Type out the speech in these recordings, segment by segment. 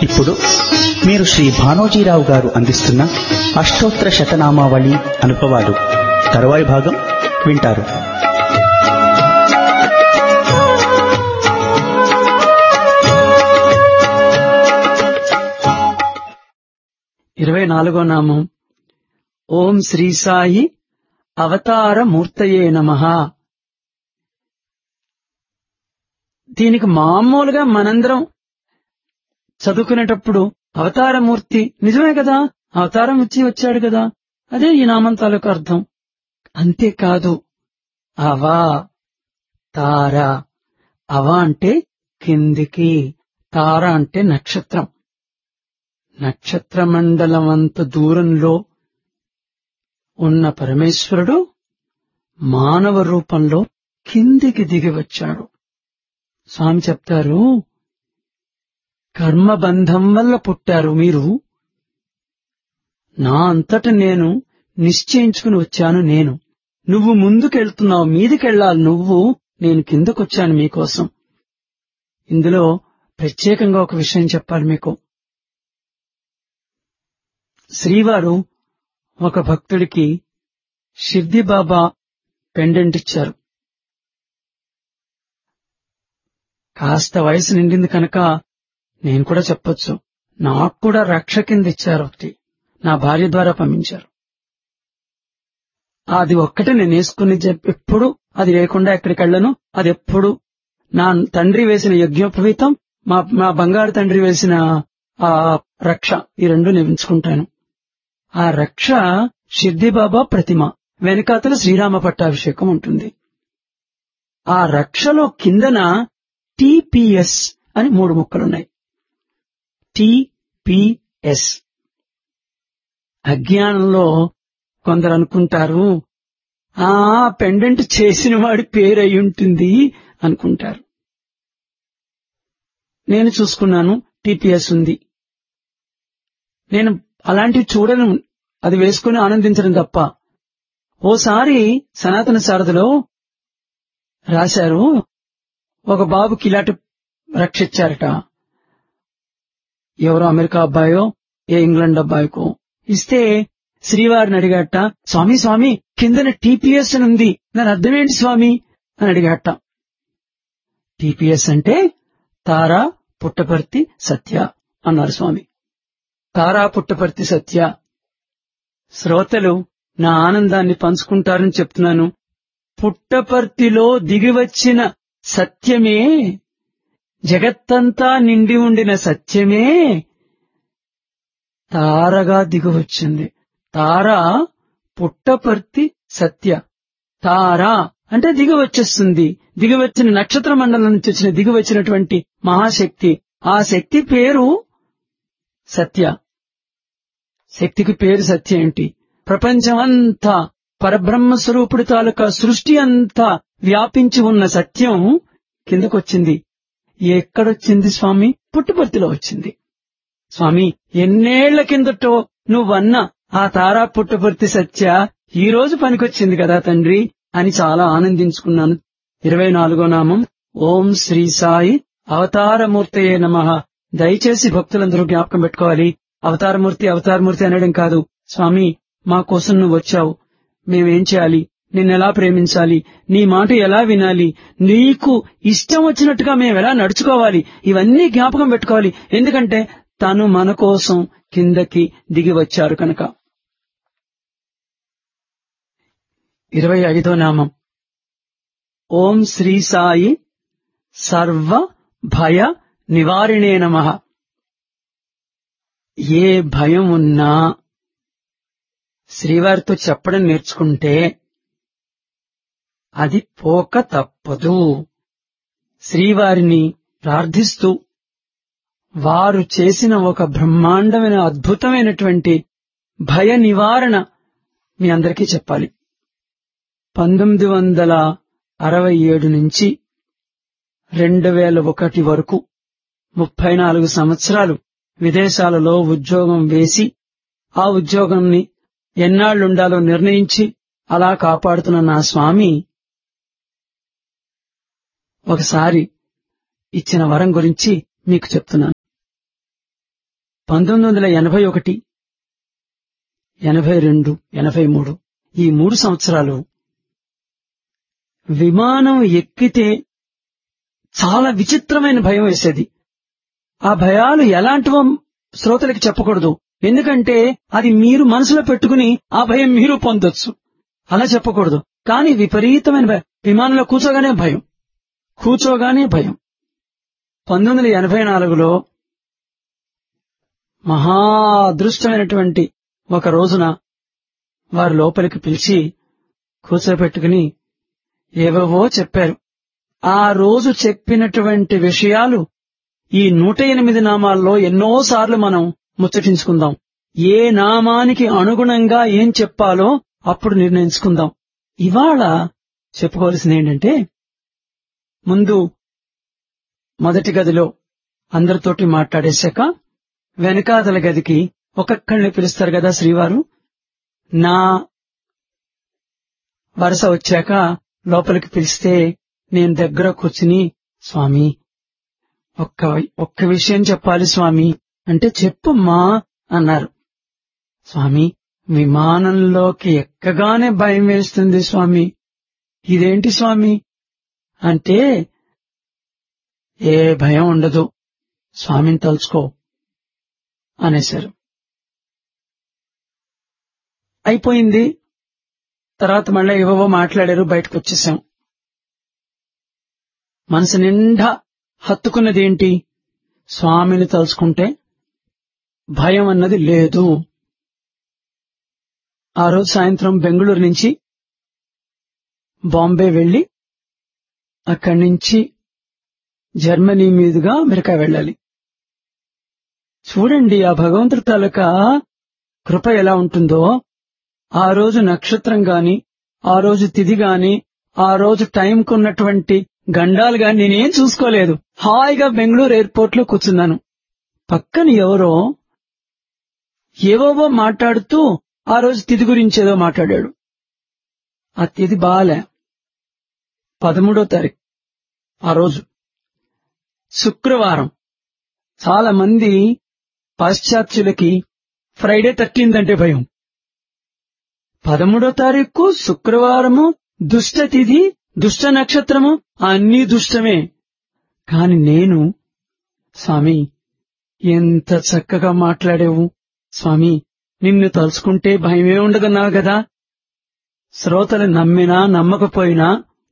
ఇప్పుడు మీరు శ్రీ భానోజీరావు గారు అందిస్తున్న అష్టోత్తర శతనామావళి అనుభవాలు తరువాయి భాగం వింటారు ఇరవై నాలుగో నామం ఓం శ్రీ సాయి అవతార మూర్తయే నమ దీనికి మామూలుగా మనందరం చదువుకునేటప్పుడు అవతారమూర్తి నిజమే కదా అవతారం వచ్చి వచ్చాడు కదా అదే ఈ నామం తాలూకు అర్థం అంతేకాదు అవా తార అవ అంటే కిందికి తార అంటే నక్షత్రం నక్షత్ర మండలం అంత దూరంలో ఉన్న పరమేశ్వరుడు మానవ రూపంలో కిందికి దిగి వచ్చాడు స్వామి చెప్తారు కర్మబంధం వల్ల పుట్టారు మీరు నా అంతట నేను నిశ్చయించుకుని వచ్చాను నేను నువ్వు ముందుకెళ్తున్నావు మీదికెళ్ళాలి నువ్వు నేను కిందకొచ్చాను మీకోసం ఇందులో ప్రత్యేకంగా ఒక విషయం చెప్పాలి మీకు శ్రీవారు ఒక భక్తుడికి షిర్ది బాబా పెండెంట్ ఇచ్చారు కాస్త వయసు నిండింది కనుక నేను కూడా చెప్పొచ్చు నాకు కూడా రక్ష కింద ఇచ్చారు ఒకటి నా భార్య ద్వారా పంపించారు అది ఒక్కటే నేను వేసుకుని చెప్పి ఎప్పుడు అది లేకుండా ఎక్కడికి వెళ్ళను అది ఎప్పుడు నా తండ్రి వేసిన యజ్ఞోపవీతం మా మా బంగారు తండ్రి వేసిన ఆ రక్ష ఈ రెండు నేను ఉంచుకుంటాను ఆ రక్ష షిర్దిబాబా ప్రతిమ వెనకాతల శ్రీరామ పట్టాభిషేకం ఉంటుంది ఆ రక్షలో కిందన టిపిఎస్ అని మూడు ముక్కలున్నాయి టిపిఎస్ అజ్ఞానంలో కొందరు అనుకుంటారు ఆ పెండెంట్ చేసిన వాడి పేరు అయి ఉంటుంది అనుకుంటారు నేను చూసుకున్నాను టిపిఎస్ ఉంది నేను అలాంటివి చూడను అది వేసుకుని ఆనందించడం తప్ప ఓసారి సనాతన శారదలో రాశారు ఒక బాబుకి ఇలాంటి రక్షించారట ఎవరో అమెరికా అబ్బాయో ఏ ఇంగ్లాండ్ అబ్బాయికో ఇస్తే శ్రీవారిని అడిగాట స్వామి స్వామి కిందన టీపీఎస్ అని ఉంది దాని అర్థం ఏంటి స్వామి అని అడిగాట టీపీఎస్ అంటే తారా పుట్టపర్తి సత్య అన్నారు స్వామి తారా పుట్టపర్తి సత్య శ్రోతలు నా ఆనందాన్ని పంచుకుంటారని చెప్తున్నాను పుట్టపర్తిలో దిగివచ్చిన సత్యమే జగత్తంతా నిండి ఉండిన సత్యమే తారగా దిగివచ్చింది తార పుట్టపర్తి సత్య తార అంటే దిగి వచ్చేస్తుంది దిగివచ్చిన నక్షత్ర మండలం నుంచి వచ్చిన దిగి వచ్చినటువంటి మహాశక్తి ఆ శక్తి పేరు సత్య శక్తికి పేరు సత్య ఏంటి ప్రపంచమంతా పరబ్రహ్మ స్వరూపుడి తాలూకా సృష్టి అంతా వ్యాపించి ఉన్న సత్యం కిందకొచ్చింది ఎక్కడొచ్చింది స్వామి పుట్టుపర్తిలో వచ్చింది స్వామి ఎన్నేళ్ల కిందటో నువ్వన్న ఆ తారా పుట్టపర్తి సత్య ఈ రోజు పనికొచ్చింది కదా తండ్రి అని చాలా ఆనందించుకున్నాను ఇరవై నాలుగో నామం ఓం శ్రీ సాయి అవతారమూర్తయే నమ దయచేసి భక్తులందరూ జ్ఞాపకం పెట్టుకోవాలి అవతారమూర్తి అవతారమూర్తి అనడం కాదు స్వామి మా కోసం నువ్వు వచ్చావు మేమేం చేయాలి నిన్నెలా ప్రేమించాలి నీ మాట ఎలా వినాలి నీకు ఇష్టం వచ్చినట్టుగా మేము ఎలా నడుచుకోవాలి ఇవన్నీ జ్ఞాపకం పెట్టుకోవాలి ఎందుకంటే తను మన కోసం కిందకి దిగి వచ్చారు కనుక ఇరవై ఐదో నామం ఓం శ్రీ సాయి సర్వ భయ నివారిణే నమ ఏ భయం ఉన్నా శ్రీవారితో చెప్పడం నేర్చుకుంటే అది పోక తప్పదు శ్రీవారిని ప్రార్థిస్తూ వారు చేసిన ఒక బ్రహ్మాండమైన అద్భుతమైనటువంటి భయ నివారణ మీ అందరికీ చెప్పాలి పంతొమ్మిది వందల అరవై ఏడు నుంచి రెండు వేల ఒకటి వరకు ముప్పై నాలుగు సంవత్సరాలు విదేశాలలో ఉద్యోగం వేసి ఆ ఉద్యోగంని ఎన్నాళ్లుండాలో నిర్ణయించి అలా కాపాడుతున్న నా స్వామి ఒకసారి ఇచ్చిన వరం గురించి మీకు చెప్తున్నాను పంతొమ్మిది వందల ఎనభై ఒకటి ఎనభై రెండు ఎనభై మూడు ఈ మూడు సంవత్సరాలు విమానం ఎక్కితే చాలా విచిత్రమైన భయం వేసేది ఆ భయాలు ఎలాంటివో శ్రోతలకి చెప్పకూడదు ఎందుకంటే అది మీరు మనసులో పెట్టుకుని ఆ భయం మీరు పొందొచ్చు అలా చెప్పకూడదు కానీ విపరీతమైన భయం విమానంలో కూర్చోగానే భయం కూర్చోగానే భయం పంతొమ్మిది వందల ఎనభై నాలుగులో మహా అదృష్టమైనటువంటి ఒక రోజున వారు లోపలికి పిలిచి కూర్చోబెట్టుకుని ఏవేవో చెప్పారు ఆ రోజు చెప్పినటువంటి విషయాలు ఈ నూట ఎనిమిది నామాల్లో ఎన్నోసార్లు మనం ముచ్చటించుకుందాం ఏ నామానికి అనుగుణంగా ఏం చెప్పాలో అప్పుడు నిర్ణయించుకుందాం ఇవాళ చెప్పుకోవాల్సింది ఏంటంటే ముందు మొదటి గదిలో అందరితోటి మాట్లాడేశాక వెనకాదల గదికి ఒక్కొక్కళ్ళని పిలుస్తారు కదా శ్రీవారు నా వరుస వచ్చాక లోపలికి పిలిస్తే నేను దగ్గర కూర్చుని స్వామి ఒక్క ఒక్క విషయం చెప్పాలి స్వామి అంటే చెప్పమ్మా అన్నారు స్వామి విమానంలోకి ఎక్కగానే భయం వేస్తుంది స్వామి ఇదేంటి స్వామి అంటే ఏ భయం ఉండదు స్వామిని తలుచుకో అనేశారు అయిపోయింది తర్వాత మళ్ళీ ఏవేవో మాట్లాడారు బయటకు వచ్చేసాం మనసు నిండా హత్తుకున్నది ఏంటి స్వామిని తలుచుకుంటే భయం అన్నది లేదు ఆ రోజు సాయంత్రం బెంగళూరు నుంచి బాంబే వెళ్లి అక్కడి నుంచి జర్మనీ మీదుగా అమెరికా వెళ్ళాలి చూడండి ఆ భగవంతుడి తాలూకా కృప ఎలా ఉంటుందో ఆ రోజు నక్షత్రం గాని ఆ రోజు తిథి గాని ఆ రోజు టైంకున్నటువంటి గండాలు గాని నేనేం చూసుకోలేదు హాయిగా బెంగళూరు ఎయిర్పోర్ట్ లో కూర్చున్నాను పక్కన ఎవరో ఏవోవో మాట్లాడుతూ ఆ రోజు తిథి గురించి ఏదో మాట్లాడాడు ఆ తిథి బాలే పదమూడో తారీఖు ఆ రోజు శుక్రవారం చాలా మంది పాశ్చాత్యులకి ఫ్రైడే థర్టీన్త్ అంటే భయం పదమూడో తారీఖు శుక్రవారము దుష్ట తిథి దుష్ట నక్షత్రము అన్నీ దుష్టమే కాని నేను స్వామి ఎంత చక్కగా మాట్లాడేవు స్వామి నిన్ను తలుచుకుంటే భయమే ఉండదన్నావు కదా శ్రోతలు నమ్మినా నమ్మకపోయినా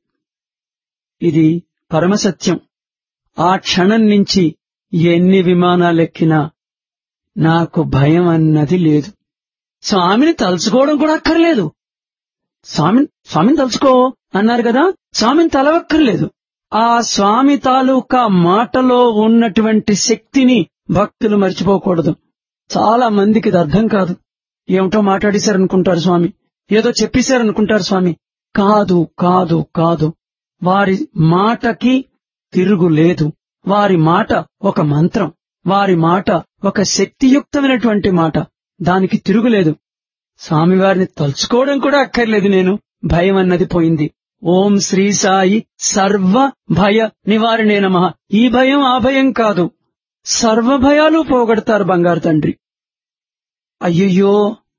ఇది పరమసత్యం ఆ క్షణం నుంచి ఎన్ని విమానాలెక్కినా నాకు భయం అన్నది లేదు స్వామిని తలుచుకోవడం కూడా అక్కర్లేదు స్వామి స్వామిని తలుచుకో అన్నారు కదా స్వామిని తలవక్కర్లేదు ఆ స్వామి తాలూకా మాటలో ఉన్నటువంటి శక్తిని భక్తులు మర్చిపోకూడదు చాలా మందికి ఇది అర్థం కాదు ఏమిటో మాట్లాడేశారనుకుంటారు స్వామి ఏదో చెప్పేశారనుకుంటారు స్వామి కాదు కాదు కాదు వారి మాటకి తిరుగు లేదు వారి మాట ఒక మంత్రం వారి మాట ఒక శక్తియుక్తమైనటువంటి మాట దానికి తిరుగులేదు స్వామివారిని తలుచుకోవడం కూడా అక్కర్లేదు నేను భయం అన్నది పోయింది ఓం శ్రీ సాయి సర్వ భయ నివారణే నమ ఈ భయం ఆ భయం కాదు సర్వ భయాలు పోగొడతారు బంగారు తండ్రి అయ్యయ్యో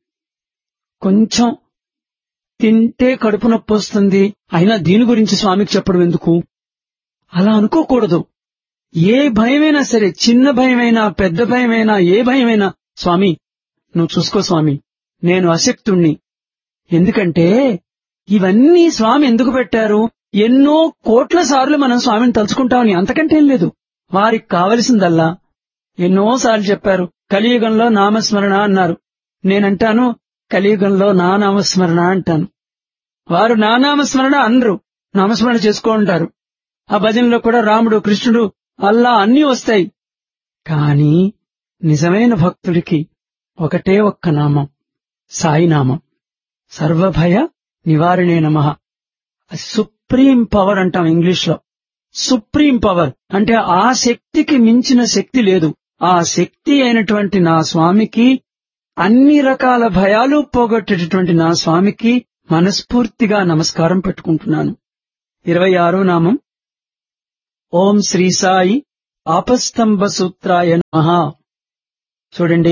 కొంచెం తింటే కడుపు నొప్పి వస్తుంది అయినా దీని గురించి స్వామికి చెప్పడం ఎందుకు అలా అనుకోకూడదు ఏ భయమైనా సరే చిన్న భయమైనా పెద్ద భయమైనా ఏ భయమైనా స్వామి నువ్వు చూసుకో స్వామి నేను అశక్తుణ్ణి ఎందుకంటే ఇవన్నీ స్వామి ఎందుకు పెట్టారు ఎన్నో కోట్ల సార్లు మనం స్వామిని తలుచుకుంటామని అంతకంటే ఏం లేదు వారికి కావలసిందల్లా ఎన్నోసార్లు చెప్పారు కలియుగంలో నామస్మరణ అన్నారు నేనంటాను కలియుగంలో నా నామస్మరణ అంటాను వారు నా నామస్మరణ అనరు నామస్మరణ చేసుకో ఉంటారు ఆ భజనలో కూడా రాముడు కృష్ణుడు అల్లా అన్నీ వస్తాయి కాని నిజమైన భక్తుడికి ఒకటే ఒక్క నామం సాయినామం సర్వభయ నివారణే నమ సుప్రీం పవర్ అంటాం ఇంగ్లీష్ లో సుప్రీం పవర్ అంటే ఆ శక్తికి మించిన శక్తి లేదు ఆ శక్తి అయినటువంటి నా స్వామికి అన్ని రకాల భయాలు పోగొట్టేటటువంటి నా స్వామికి మనస్ఫూర్తిగా నమస్కారం పెట్టుకుంటున్నాను ఇరవై ఆరో నామం ఓం శ్రీ సాయి ఆపస్తంభ సూత్రాయ నమః చూడండి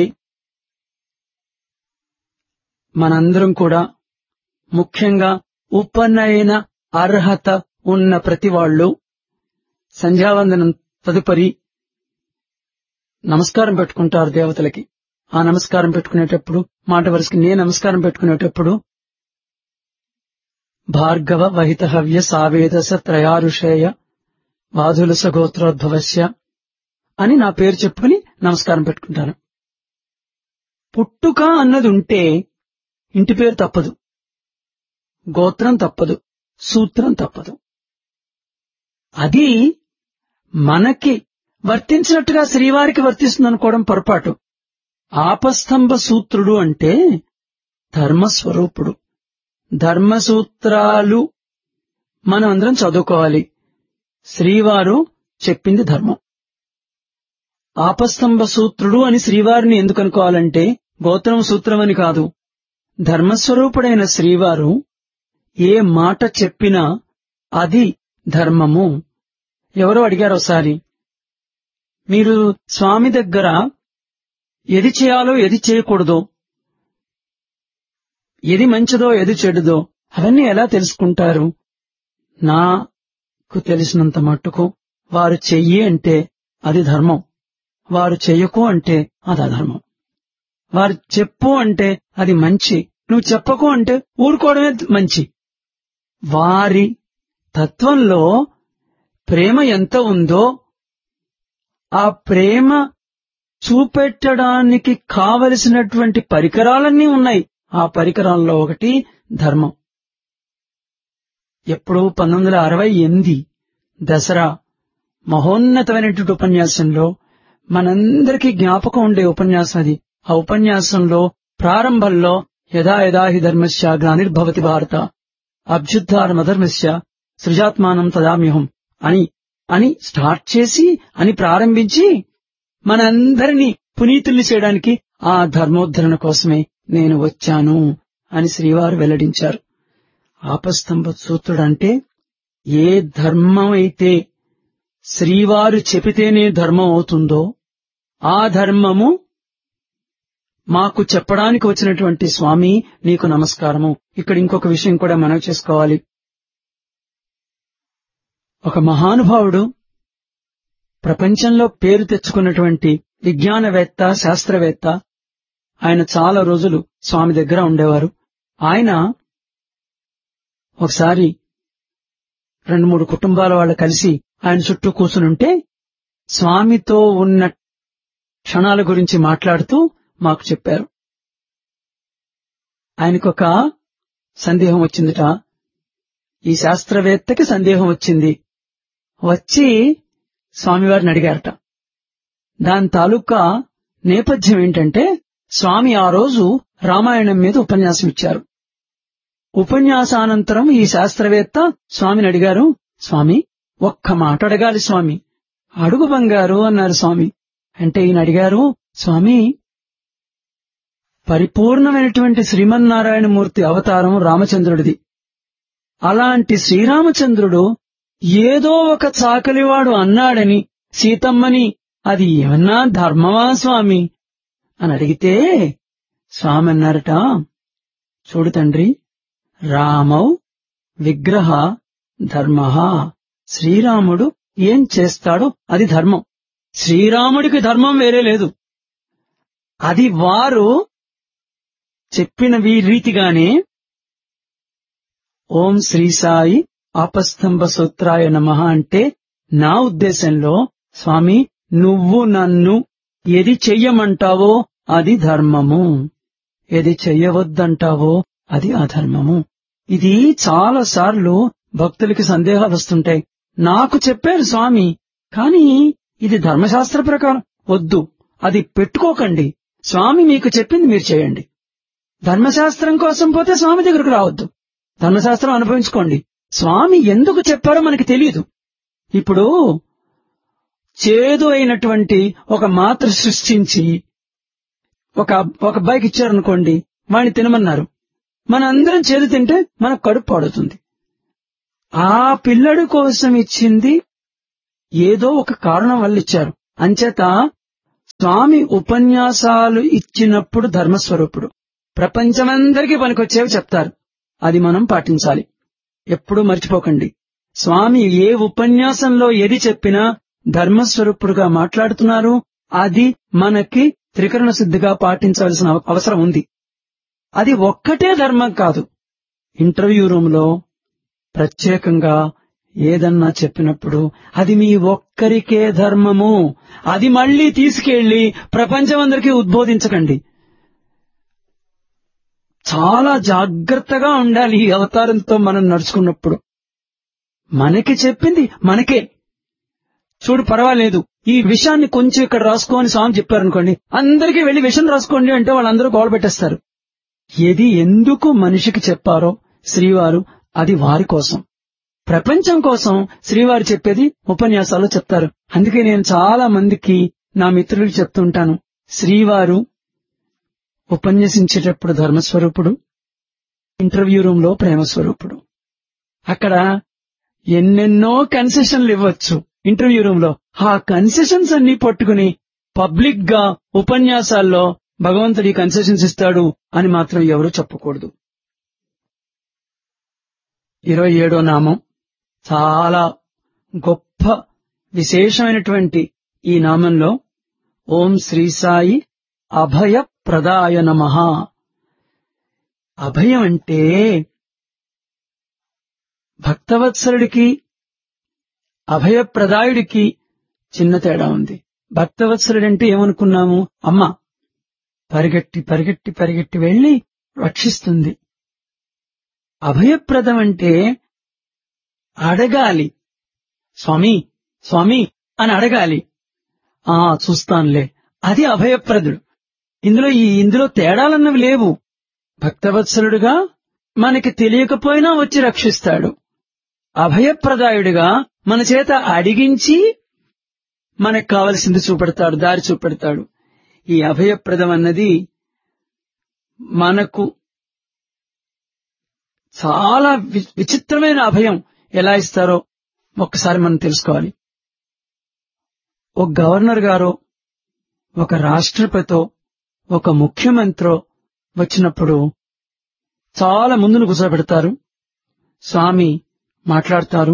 మనందరం కూడా ముఖ్యంగా ఉపనయన అర్హత ఉన్న ప్రతి వాళ్ళు సంధ్యావందనం తదుపరి నమస్కారం పెట్టుకుంటారు దేవతలకి ఆ నమస్కారం పెట్టుకునేటప్పుడు మాట వరుసకి నేను నమస్కారం పెట్టుకునేటప్పుడు భార్గవ వహిత హవ్య సావేదస త్రయారుషేయ వాధులస గోత్రోద్భవస్య అని నా పేరు చెప్పుకుని నమస్కారం పెట్టుకుంటాను పుట్టుక అన్నది ఉంటే ఇంటి పేరు తప్పదు గోత్రం తప్పదు సూత్రం తప్పదు అది మనకి వర్తించినట్టుగా శ్రీవారికి వర్తిస్తుంది అనుకోవడం పొరపాటు ఆపస్తంభ సూత్రుడు అంటే ధర్మస్వరూపుడు ధర్మసూత్రాలు మనం అందరం చదువుకోవాలి శ్రీవారు చెప్పింది ధర్మం ఆపస్తంభ సూత్రుడు అని శ్రీవారిని ఎందుకు అనుకోవాలంటే గోత్రం సూత్రం అని కాదు ధర్మస్వరూపుడైన శ్రీవారు ఏ మాట చెప్పినా అది ధర్మము ఎవరో అడిగారు ఒకసారి మీరు స్వామి దగ్గర ఎది చేయాలో ఎది చేయకూడదో ఎది మంచిదో ఎది చెడుదో అవన్నీ ఎలా తెలుసుకుంటారు నాకు తెలిసినంత మట్టుకు వారు చెయ్యి అంటే అది ధర్మం వారు చెయ్యకు అంటే అది అధర్మం వారు చెప్పు అంటే అది మంచి నువ్వు చెప్పకు అంటే ఊరుకోవడమే మంచి వారి తత్వంలో ప్రేమ ఎంత ఉందో ఆ ప్రేమ చూపెట్టడానికి కావలసినటువంటి పరికరాలన్నీ ఉన్నాయి ఆ పరికరాల్లో ఒకటి ధర్మం ఎప్పుడు పంతొమ్మిది వందల అరవై ఎనిమిది దసరా మహోన్నతమైనటువంటి ఉపన్యాసంలో మనందరికీ జ్ఞాపకం ఉండే ఉపన్యాసం అది ఆ ఉపన్యాసంలో ప్రారంభంలో యథా యథా హి ధర్మస్య గ్లానిర్భవతి భారత అభ్యుద్ధారమధర్మస్య సృజాత్మానం తదామ్యుహం అని అని స్టార్ట్ చేసి అని ప్రారంభించి మనందరినీ పునీతుల్ని చేయడానికి ఆ ధర్మోద్ధరణ కోసమే నేను వచ్చాను అని శ్రీవారు వెల్లడించారు ఆపస్తంభ సూత్రుడంటే ఏ ధర్మం అయితే శ్రీవారు చెబితేనే ధర్మం అవుతుందో ఆ ధర్మము మాకు చెప్పడానికి వచ్చినటువంటి స్వామి నీకు నమస్కారము ఇక్కడ ఇంకొక విషయం కూడా మనం చేసుకోవాలి ఒక మహానుభావుడు ప్రపంచంలో పేరు తెచ్చుకున్నటువంటి విజ్ఞానవేత్త శాస్త్రవేత్త ఆయన చాలా రోజులు స్వామి దగ్గర ఉండేవారు ఆయన ఒకసారి రెండు మూడు కుటుంబాల వాళ్ళు కలిసి ఆయన చుట్టూ కూర్చునుంటే స్వామితో ఉన్న క్షణాల గురించి మాట్లాడుతూ మాకు చెప్పారు ఆయనకొక సందేహం వచ్చిందిట ఈ శాస్త్రవేత్తకి సందేహం వచ్చింది వచ్చి స్వామివారిని అడిగారట దాని తాలూకా నేపథ్యం ఏంటంటే స్వామి ఆ రోజు రామాయణం మీద ఉపన్యాసం ఇచ్చారు ఉపన్యాసానంతరం ఈ శాస్త్రవేత్త స్వామిని అడిగారు స్వామి ఒక్క మాట అడగాలి స్వామి అడుగు బంగారు అన్నారు స్వామి అంటే ఈయన అడిగారు స్వామి పరిపూర్ణమైనటువంటి శ్రీమన్నారాయణమూర్తి అవతారం రామచంద్రుడిది అలాంటి శ్రీరామచంద్రుడు ఏదో ఒక చాకలివాడు అన్నాడని సీతమ్మని అది ఏమన్నా ధర్మమా స్వామి అని అడిగితే స్వామి అన్నారట చూడు తండ్రి రామౌ విగ్రహ ధర్మ శ్రీరాముడు ఏం చేస్తాడో అది ధర్మం శ్రీరాముడికి ధర్మం వేరే లేదు అది వారు చెప్పిన వీ రీతిగానే ఓం శ్రీ సాయి ఆపస్తంభ సూత్రాయ నమ అంటే నా ఉద్దేశంలో స్వామి నువ్వు నన్ను ఏది చెయ్యమంటావో అది ధర్మము ఏది చెయ్యవద్దంటావో అది అధర్మము ఇది చాలా సార్లు భక్తులకి సందేహాలు వస్తుంటాయి నాకు చెప్పారు స్వామి కానీ ఇది ధర్మశాస్త్ర ప్రకారం వద్దు అది పెట్టుకోకండి స్వామి మీకు చెప్పింది మీరు చేయండి ధర్మశాస్త్రం కోసం పోతే స్వామి దగ్గరకు రావద్దు ధర్మశాస్త్రం అనుభవించుకోండి స్వామి ఎందుకు చెప్పారో మనకి తెలియదు ఇప్పుడు చేదు అయినటువంటి ఒక మాత్ర సృష్టించి ఒక ఒక అబ్బాయికి ఇచ్చారనుకోండి వాడిని తినమన్నారు మనందరం చేదు తింటే మనకు కడుపు పాడుతుంది ఆ పిల్లడి కోసం ఇచ్చింది ఏదో ఒక కారణం వల్ల ఇచ్చారు అంచేత స్వామి ఉపన్యాసాలు ఇచ్చినప్పుడు ధర్మస్వరూపుడు ప్రపంచమందరికీ పనికొచ్చేవి చెప్తారు అది మనం పాటించాలి ఎప్పుడూ మర్చిపోకండి స్వామి ఏ ఉపన్యాసంలో ఏది చెప్పినా ధర్మస్వరూపుడుగా మాట్లాడుతున్నారు అది మనకి త్రికరణ సిద్ధిగా పాటించాల్సిన అవ- అవసరం ఉంది అది ఒక్కటే ధర్మం కాదు ఇంటర్వ్యూ రూమ్ లో ప్రత్యేకంగా ఏదన్నా చెప్పినప్పుడు అది మీ ఒక్కరికే ధర్మము అది మళ్ళీ తీసుకెళ్లి ప్రపంచమందరికీ ఉద్బోధించకండి చాలా జాగ్రత్తగా ఉండాలి ఈ అవతారంతో మనం నడుచుకున్నప్పుడు మనకి చెప్పింది మనకే చూడు పర్వాలేదు ఈ విషయాన్ని కొంచెం ఇక్కడ రాసుకోని స్వామి చెప్పారనుకోండి అందరికీ వెళ్లి విషయం రాసుకోండి అంటే వాళ్ళందరూ గోడ పెట్టేస్తారు ఏది ఎందుకు మనిషికి చెప్పారో శ్రీవారు అది వారి కోసం ప్రపంచం కోసం శ్రీవారు చెప్పేది ఉపన్యాసాలు చెప్తారు అందుకే నేను చాలా మందికి నా మిత్రులకు చెప్తుంటాను శ్రీవారు ఉపన్యసించేటప్పుడు ధర్మస్వరూపుడు ఇంటర్వ్యూ రూమ్ లో ప్రేమస్వరూపుడు అక్కడ ఎన్నెన్నో కన్సెషన్లు ఇవ్వచ్చు ఇంటర్వ్యూ రూమ్ లో ఆ కన్సెషన్స్ అన్ని పట్టుకుని పబ్లిక్ గా ఉపన్యాసాల్లో భగవంతుడి కన్సెషన్స్ ఇస్తాడు అని మాత్రం ఎవరు చెప్పకూడదు ఇరవై ఏడో నామం చాలా గొప్ప విశేషమైనటువంటి ఈ నామంలో ఓం శ్రీ సాయి అభయ ప్రదాయ నమ అభయం అంటే భక్తవత్సలుడికి అభయప్రదాయుడికి చిన్న తేడా ఉంది భక్తవత్సలుడంటే ఏమనుకున్నాము అమ్మ పరిగెట్టి పరిగెట్టి పరిగెట్టి వెళ్లి రక్షిస్తుంది అభయప్రదం అంటే అడగాలి స్వామి స్వామి అని అడగాలి ఆ చూస్తానులే అది అభయప్రదుడు ఇందులో ఈ ఇందులో తేడాలన్నవి లేవు భక్తవత్సలుడుగా మనకి తెలియకపోయినా వచ్చి రక్షిస్తాడు అభయప్రదాయుడిగా మన చేత అడిగించి మనకు కావలసింది చూపెడతాడు దారి చూపెడతాడు ఈ అభయప్రదం అన్నది మనకు చాలా వి- విచిత్రమైన అభయం ఎలా ఇస్తారో ఒక్కసారి మనం తెలుసుకోవాలి ఒక గవర్నర్ గారో ఒక రాష్ట్రపతో ఒక ముఖ్యమంత్రో వచ్చినప్పుడు చాలా ముందును కూర్చోబెడతారు స్వామి మాట్లాడతారు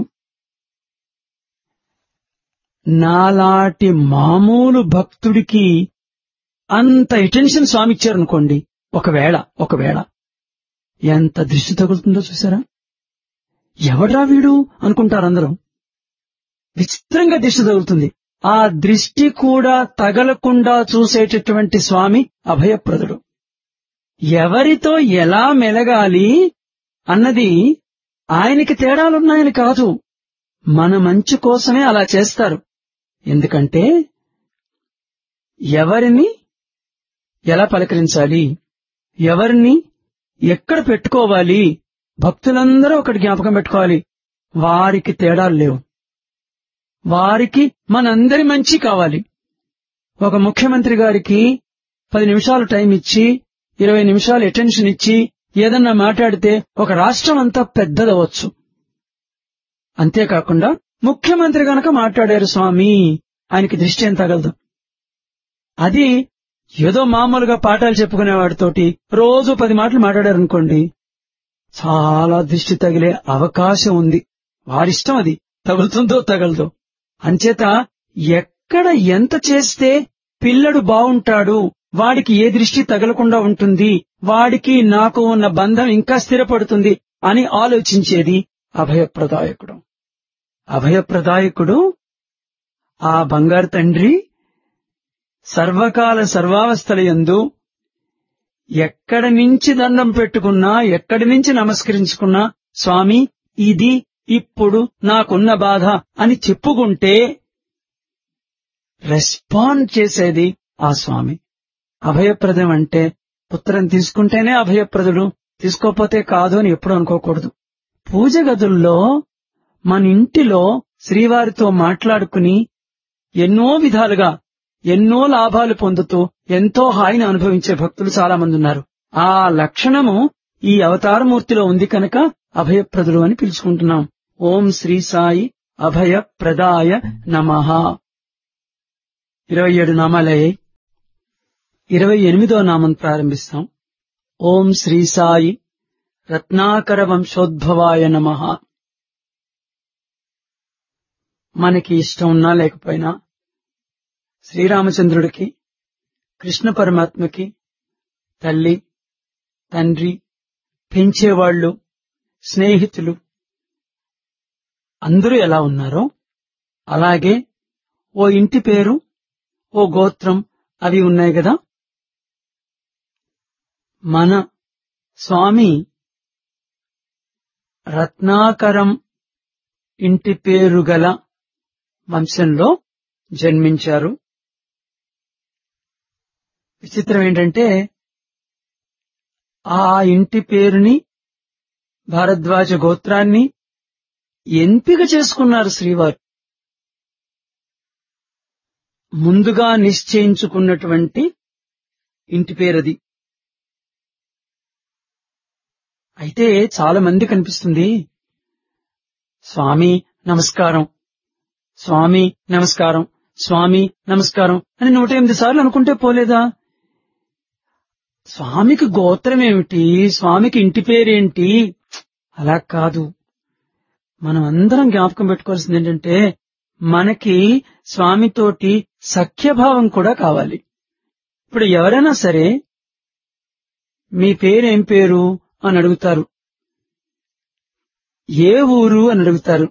నాలాంటి మామూలు భక్తుడికి అంత అటెన్షన్ స్వామి ఇచ్చారనుకోండి ఒకవేళ ఒకవేళ ఎంత దృష్టి తగులుతుందో చూసారా ఎవడ్రా వీడు అనుకుంటారు అందరూ విచిత్రంగా దృష్టి తగులుతుంది ఆ దృష్టి కూడా తగలకుండా చూసేటటువంటి స్వామి అభయప్రదుడు ఎవరితో ఎలా మెలగాలి అన్నది ఆయనకి తేడాలున్నాయని కాదు మన మంచు కోసమే అలా చేస్తారు ఎందుకంటే ఎవరిని ఎలా పలకరించాలి ఎవరిని ఎక్కడ పెట్టుకోవాలి భక్తులందరూ ఒకటి జ్ఞాపకం పెట్టుకోవాలి వారికి తేడాలు లేవు వారికి మనందరి మంచి కావాలి ఒక ముఖ్యమంత్రి గారికి పది నిమిషాలు టైం ఇచ్చి ఇరవై నిమిషాలు అటెన్షన్ ఇచ్చి ఏదన్నా మాట్లాడితే ఒక రాష్ట్రం అంతా పెద్దదవచ్చు అంతేకాకుండా ముఖ్యమంత్రి గనక మాట్లాడారు స్వామి ఆయనకి దృష్టి ఏం తగలదు అది ఏదో మామూలుగా పాఠాలు చెప్పుకునేవాడితోటి రోజు పది మాటలు మాట్లాడారనుకోండి చాలా దృష్టి తగిలే అవకాశం ఉంది వారిష్టం అది తగులుతుందో తగలదో అంచేత ఎక్కడ ఎంత చేస్తే పిల్లడు బావుంటాడు వాడికి ఏ దృష్టి తగలకుండా ఉంటుంది వాడికి నాకు ఉన్న బంధం ఇంకా స్థిరపడుతుంది అని ఆలోచించేది అభయప్రదాయకుడు అభయప్రదాయకుడు ఆ బంగారు తండ్రి సర్వకాల సర్వావస్థల యందు ఎక్కడి నుంచి దండం పెట్టుకున్నా ఎక్కడి నుంచి నమస్కరించుకున్నా స్వామి ఇది ఇప్పుడు నాకున్న బాధ అని చెప్పుకుంటే రెస్పాండ్ చేసేది ఆ స్వామి అభయప్రదం అంటే పుత్రం తీసుకుంటేనే అభయప్రదుడు తీసుకోపోతే కాదు అని ఎప్పుడు అనుకోకూడదు పూజ గదుల్లో మన ఇంటిలో శ్రీవారితో మాట్లాడుకుని ఎన్నో విధాలుగా ఎన్నో లాభాలు పొందుతూ ఎంతో హాయిని అనుభవించే భక్తులు చాలా మంది ఉన్నారు ఆ లక్షణము ఈ అవతారమూర్తిలో ఉంది కనుక అభయప్రదుడు అని పిలుచుకుంటున్నాం ఓం శ్రీ సాయి అభయ ప్రదాయ నమ ఇరవై ఏడు నామాలయ్యాయి ఇరవై ఎనిమిదో నామం ప్రారంభిస్తాం ఓం శ్రీ సాయి రత్నాకర వంశోద్భవాయ నమ మనకి ఇష్టం ఉన్నా లేకపోయినా శ్రీరామచంద్రుడికి కృష్ణ పరమాత్మకి తల్లి తండ్రి పెంచేవాళ్లు స్నేహితులు అందరూ ఎలా ఉన్నారో అలాగే ఓ ఇంటి పేరు ఓ గోత్రం అవి ఉన్నాయి కదా మన స్వామి రత్నాకరం ఇంటి పేరు గల వంశంలో జన్మించారు విచిత్రం ఏంటంటే ఆ ఇంటి పేరుని భారద్వాజ గోత్రాన్ని ఎంపిక చేసుకున్నారు శ్రీవారు ముందుగా నిశ్చయించుకున్నటువంటి ఇంటి పేరది అయితే చాలా మంది కనిపిస్తుంది స్వామి నమస్కారం స్వామి నమస్కారం స్వామి నమస్కారం అని నూట ఎనిమిది సార్లు అనుకుంటే పోలేదా స్వామికి గోత్రం ఏమిటి స్వామికి ఇంటి పేరేంటి అలా కాదు మనం అందరం జ్ఞాపకం పెట్టుకోవాల్సింది ఏంటంటే మనకి స్వామితోటి సఖ్యభావం కూడా కావాలి ఇప్పుడు ఎవరైనా సరే మీ పేరేం పేరు అని అడుగుతారు ఏ ఊరు అని అడుగుతారు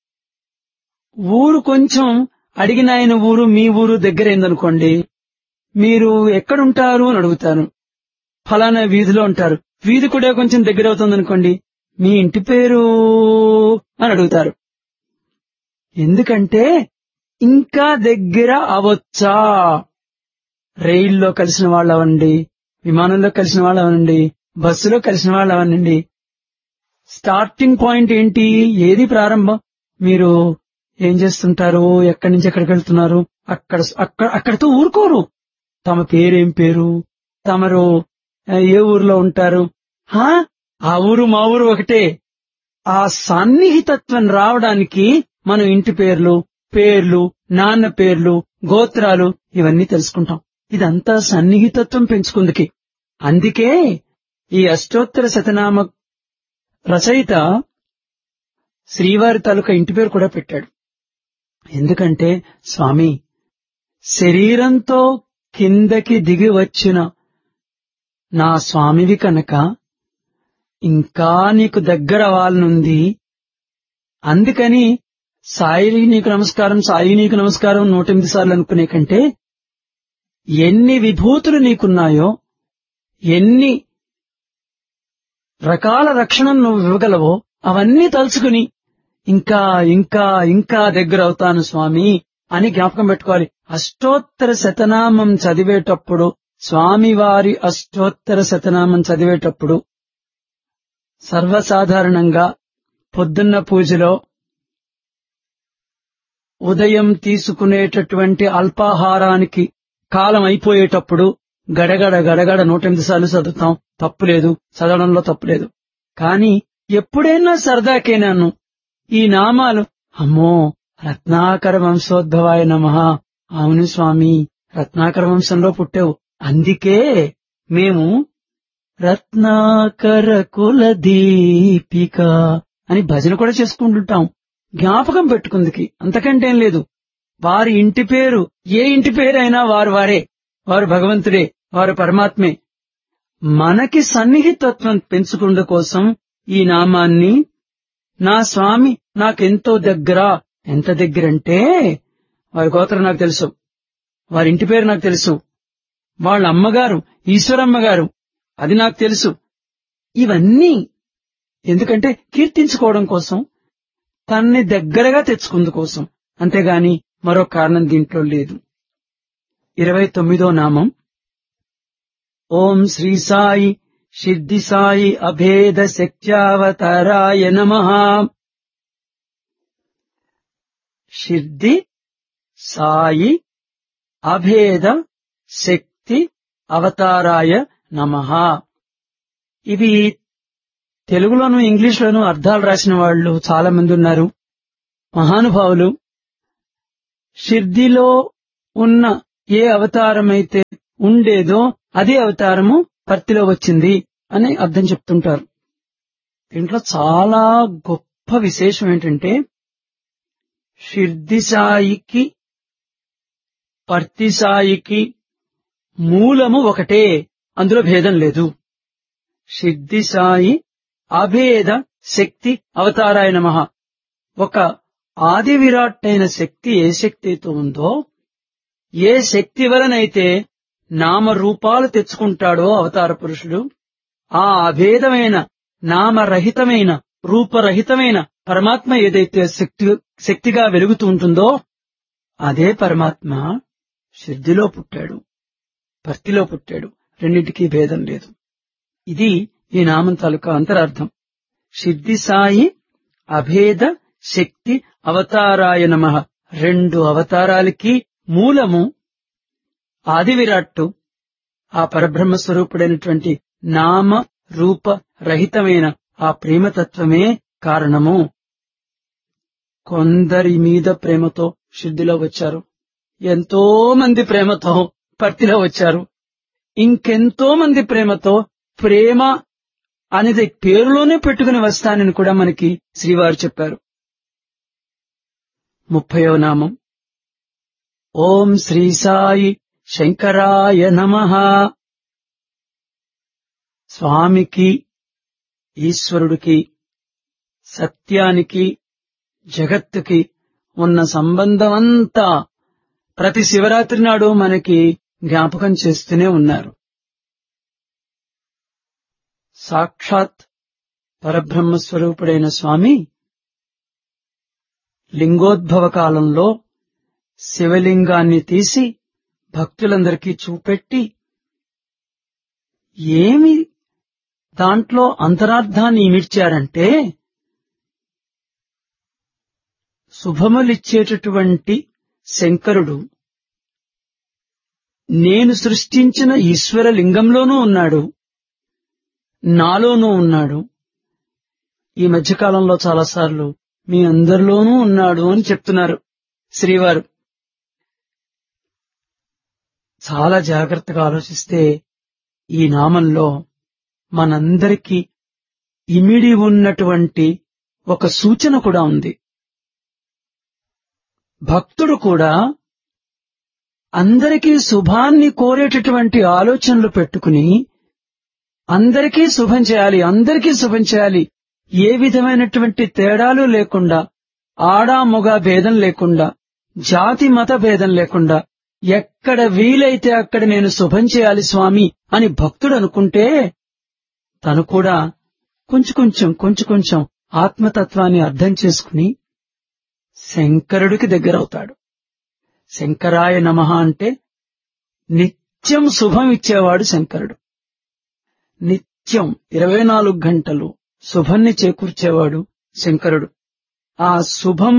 ఊరు కొంచెం అడిగిన ఆయన ఊరు మీ ఊరు దగ్గరైందనుకోండి మీరు ఎక్కడుంటారు అని అడుగుతారు ఫలానా వీధిలో ఉంటారు వీధి కూడా కొంచెం దగ్గర అవుతుంది అనుకోండి మీ ఇంటి పేరు అని అడుగుతారు ఎందుకంటే ఇంకా దగ్గర అవచ్చా రైల్లో కలిసిన వాళ్ళు అవ్వండి విమానంలో కలిసిన వాళ్ళు అవ్వండి బస్సులో కలిసిన వాళ్ళు అవ్వనండి స్టార్టింగ్ పాయింట్ ఏంటి ఏది ప్రారంభం మీరు ఏం చేస్తుంటారు ఎక్కడి నుంచి ఎక్కడికి వెళ్తున్నారు అక్కడ అక్కడ అక్కడితో ఊరుకోరు తమ పేరేం పేరు తమరు ఏ ఊర్లో ఉంటారు హా ఆ ఊరు మా ఊరు ఒకటే ఆ సన్నిహితత్వం రావడానికి మనం ఇంటి పేర్లు పేర్లు నాన్న పేర్లు గోత్రాలు ఇవన్నీ తెలుసుకుంటాం ఇదంతా సన్నిహితత్వం పెంచుకుందికి అందుకే ఈ అష్టోత్తర శతనామ రచయిత శ్రీవారి తాలూకా ఇంటి పేరు కూడా పెట్టాడు ఎందుకంటే స్వామి శరీరంతో కిందకి దిగి వచ్చిన నా స్వామివి కనుక ఇంకా నీకు దగ్గర అవ్వాలనుంది అందుకని సాయి నీకు నమస్కారం సాయి నీకు నమస్కారం నూట ఎనిమిది సార్లు అనుకునే కంటే ఎన్ని విభూతులు నీకున్నాయో ఎన్ని రకాల రక్షణ నువ్వు ఇవ్వగలవో అవన్నీ తలుచుకుని ఇంకా ఇంకా ఇంకా దగ్గర అవుతాను స్వామి అని జ్ఞాపకం పెట్టుకోవాలి అష్టోత్తర శతనామం చదివేటప్పుడు స్వామివారి అష్టోత్తర శతనామం చదివేటప్పుడు సర్వసాధారణంగా పొద్దున్న పూజలో ఉదయం తీసుకునేటటువంటి అల్పాహారానికి కాలం అయిపోయేటప్పుడు గడగడ గడగడ నూట ఎనిమిది సార్లు చదువుతాం తప్పులేదు చదవడంలో తప్పులేదు కానీ ఎప్పుడైనా సరదాకేనాను ఈ నామాలు అమ్మో రత్నాకర వంశోద్భవాయ నమ అవును స్వామి రత్నాకర వంశంలో పుట్టావు అందుకే మేము రత్నాకర కుల దీపిక అని భజన కూడా చేసుకుంటుంటాం జ్ఞాపకం పెట్టుకుందికి అంతకంటేం లేదు వారి ఇంటి పేరు ఏ ఇంటి పేరైనా వారు వారే వారు భగవంతుడే వారు పరమాత్మే మనకి సన్నిహితత్వం పెంచుకుండ కోసం ఈ నామాన్ని నా స్వామి నాకెంతో దగ్గర ఎంత దగ్గరంటే వారి గోత్రం నాకు తెలుసు వారి ఇంటి పేరు నాకు తెలుసు వాళ్ళ అమ్మగారు ఈశ్వరమ్మ గారు అది నాకు తెలుసు ఇవన్నీ ఎందుకంటే కీర్తించుకోవడం కోసం తన్ని దగ్గరగా తెచ్చుకుందు కోసం అంతేగాని మరో కారణం దీంట్లో లేదు ఇరవై తొమ్మిదో నామం ఓం శ్రీ సాయి సిద్ధి సాయి అభేద శక్త్యావతారాయ నమ సిద్ధి సాయి అభేద శక్తి అవతారాయ నమ ఇవి తెలుగులోను ఇంగ్లీష్లోను అర్థాలు రాసిన వాళ్ళు చాలా మంది ఉన్నారు మహానుభావులు షిర్దిలో ఉన్న ఏ అవతారమైతే ఉండేదో అదే అవతారము పర్తిలో వచ్చింది అని అర్థం చెప్తుంటారు దీంట్లో చాలా గొప్ప విశేషం ఏంటంటే షిర్ది సాయికి పర్తి సాయికి మూలము ఒకటే అందులో భేదం లేదు సిద్ధి సాయి అభేద శక్తి అవతారాయ నమ ఒక ఆది విరాట్ అయిన శక్తి ఏ శక్తితో ఉందో ఏ శక్తి వలనైతే నామరూపాలు తెచ్చుకుంటాడో అవతార పురుషుడు ఆ అభేదమైన నామరహితమైన రూపరహితమైన పరమాత్మ ఏదైతే శక్తి శక్తిగా వెలుగుతూ ఉంటుందో అదే పరమాత్మ సిద్ధిలో పుట్టాడు భక్తిలో పుట్టాడు రెండింటికి భేదం లేదు ఇది ఈ నామం తాలూకా అంతరార్థం సిద్ధి సాయి అభేద శక్తి అవతారాయ నమ రెండు అవతారాలకి మూలము ఆది విరాట్టు ఆ పరబ్రహ్మ స్వరూపుడైనటువంటి నామ రూప రహితమైన ఆ ప్రేమతత్వమే కారణము కొందరి మీద ప్రేమతో శుద్ధిలో వచ్చారు ఎంతో మంది ప్రేమతో పర్తిలో వచ్చారు ఇంకెంతో మంది ప్రేమతో ప్రేమ అనేది పేరులోనే పెట్టుకుని వస్తానని కూడా మనకి శ్రీవారు చెప్పారు ముప్పయో నామం ఓం శ్రీ సాయి శంకరాయ నమ స్వామికి ఈశ్వరుడికి సత్యానికి జగత్తుకి ఉన్న సంబంధమంతా ప్రతి శివరాత్రి నాడు మనకి జ్ఞాపకం చేస్తూనే ఉన్నారు సాక్షాత్ పరబ్రహ్మ స్వరూపుడైన స్వామి లింగోద్భవ కాలంలో శివలింగాన్ని తీసి భక్తులందరికీ చూపెట్టి ఏమి దాంట్లో అంతరార్థాన్ని ఇమిడ్చారంటే శుభములిచ్చేటటువంటి శంకరుడు నేను సృష్టించిన ఈశ్వర లింగంలోనూ ఉన్నాడు నాలోనూ ఉన్నాడు ఈ మధ్యకాలంలో చాలాసార్లు మీ అందరిలోనూ ఉన్నాడు అని చెప్తున్నారు శ్రీవారు చాలా జాగ్రత్తగా ఆలోచిస్తే ఈ నామంలో మనందరికీ ఇమిడి ఉన్నటువంటి ఒక సూచన కూడా ఉంది భక్తుడు కూడా అందరికీ శుభాన్ని కోరేటటువంటి ఆలోచనలు పెట్టుకుని అందరికీ శుభం చేయాలి అందరికీ శుభం చేయాలి ఏ విధమైనటువంటి తేడాలు లేకుండా ఆడా మొగ భేదం లేకుండా జాతి మత భేదం లేకుండా ఎక్కడ వీలైతే అక్కడ నేను శుభం చేయాలి స్వామి అని భక్తుడు అనుకుంటే తను కూడా కొంచెం కొంచెం కొంచెం కొంచెం ఆత్మతత్వాన్ని అర్థం చేసుకుని శంకరుడికి దగ్గరవుతాడు శంకరాయ నమ అంటే నిత్యం శుభం ఇచ్చేవాడు శంకరుడు నిత్యం ఇరవై నాలుగు గంటలు శుభాన్ని చేకూర్చేవాడు శంకరుడు ఆ శుభం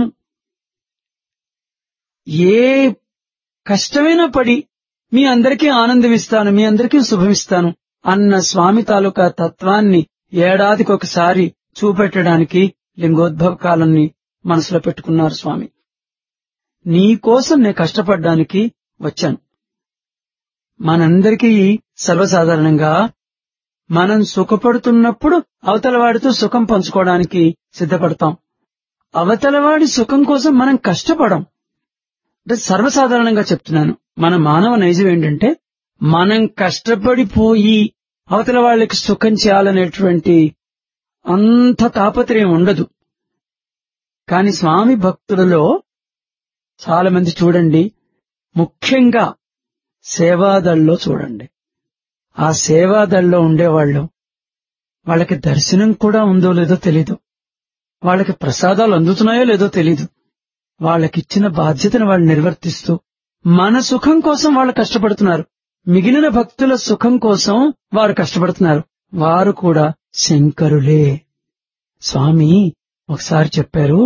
ఏ కష్టమైనా పడి మీ అందరికీ ఆనందం ఇస్తాను మీ అందరికీ శుభమిస్తాను అన్న స్వామి తాలూకా తత్వాన్ని ఏడాదికి ఒకసారి చూపెట్టడానికి లింగోద్భవ కాలాన్ని మనసులో పెట్టుకున్నారు స్వామి నీ కోసం నేను కష్టపడ్డానికి వచ్చాను మనందరికీ సర్వసాధారణంగా మనం సుఖపడుతున్నప్పుడు అవతలవాడితో సుఖం పంచుకోవడానికి సిద్ధపడతాం అవతలవాడి సుఖం కోసం మనం కష్టపడం అంటే సర్వసాధారణంగా చెప్తున్నాను మన మానవ నైజం ఏంటంటే మనం కష్టపడిపోయి అవతల వాళ్ళకి సుఖం చేయాలనేటువంటి అంత తాపత్రయం ఉండదు కాని స్వామి భక్తులలో చాలా మంది చూడండి ముఖ్యంగా సేవాదళ్ళలో చూడండి ఆ సేవాదళ్ళలో ఉండేవాళ్ళు వాళ్ళకి దర్శనం కూడా ఉందో లేదో తెలీదు వాళ్ళకి ప్రసాదాలు అందుతున్నాయో లేదో తెలీదు వాళ్ళకిచ్చిన బాధ్యతను వాళ్ళు నిర్వర్తిస్తూ మన సుఖం కోసం వాళ్ళు కష్టపడుతున్నారు మిగిలిన భక్తుల సుఖం కోసం వారు కష్టపడుతున్నారు వారు కూడా శంకరులే స్వామి ఒకసారి చెప్పారు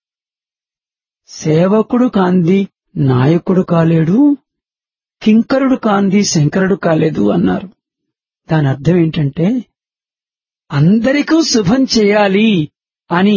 సేవకుడు కాంది నాయకుడు కాలేడు కింకరుడు కాంది శంకరుడు కాలేదు అన్నారు దాని అర్థం ఏంటంటే అందరికీ శుభం చేయాలి అని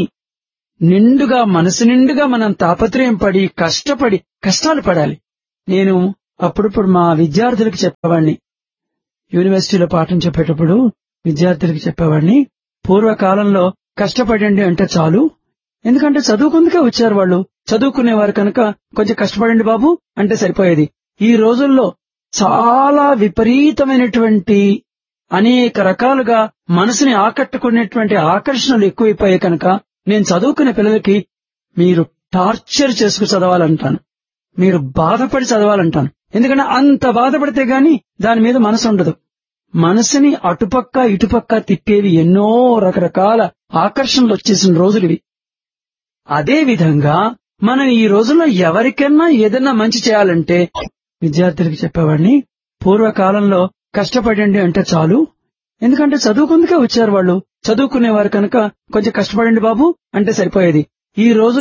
నిండుగా మనసు నిండుగా మనం తాపత్రయం పడి కష్టపడి కష్టాలు పడాలి నేను అప్పుడప్పుడు మా విద్యార్థులకు చెప్పేవాడిని యూనివర్సిటీలో పాఠం చెప్పేటప్పుడు విద్యార్థులకు చెప్పేవాడిని పూర్వకాలంలో కష్టపడండి అంటే చాలు ఎందుకంటే చదువుకుందుకే వచ్చారు వాళ్ళు చదువుకునేవారు కనుక కొంచెం కష్టపడండి బాబు అంటే సరిపోయేది ఈ రోజుల్లో చాలా విపరీతమైనటువంటి అనేక రకాలుగా మనసుని ఆకట్టుకునేటువంటి ఆకర్షణలు ఎక్కువైపోయాయి కనుక నేను చదువుకునే పిల్లలకి మీరు టార్చర్ చేసుకు చదవాలంటాను మీరు బాధపడి చదవాలంటాను ఎందుకంటే అంత బాధపడితే గాని దాని మీద మనసు ఉండదు మనసుని అటుపక్క ఇటుపక్క తిప్పేవి ఎన్నో రకరకాల ఆకర్షణలు వచ్చేసిన రోజులు ఇవి అదే విధంగా మనం ఈ రోజుల్లో ఎవరికైనా ఏదైనా మంచి చేయాలంటే విద్యార్థులకు చెప్పేవాడిని పూర్వకాలంలో కష్టపడండి అంటే చాలు ఎందుకంటే చదువుకుందుకే వచ్చారు వాళ్ళు చదువుకునేవారు కనుక కొంచెం కష్టపడండి బాబు అంటే సరిపోయేది ఈ రోజు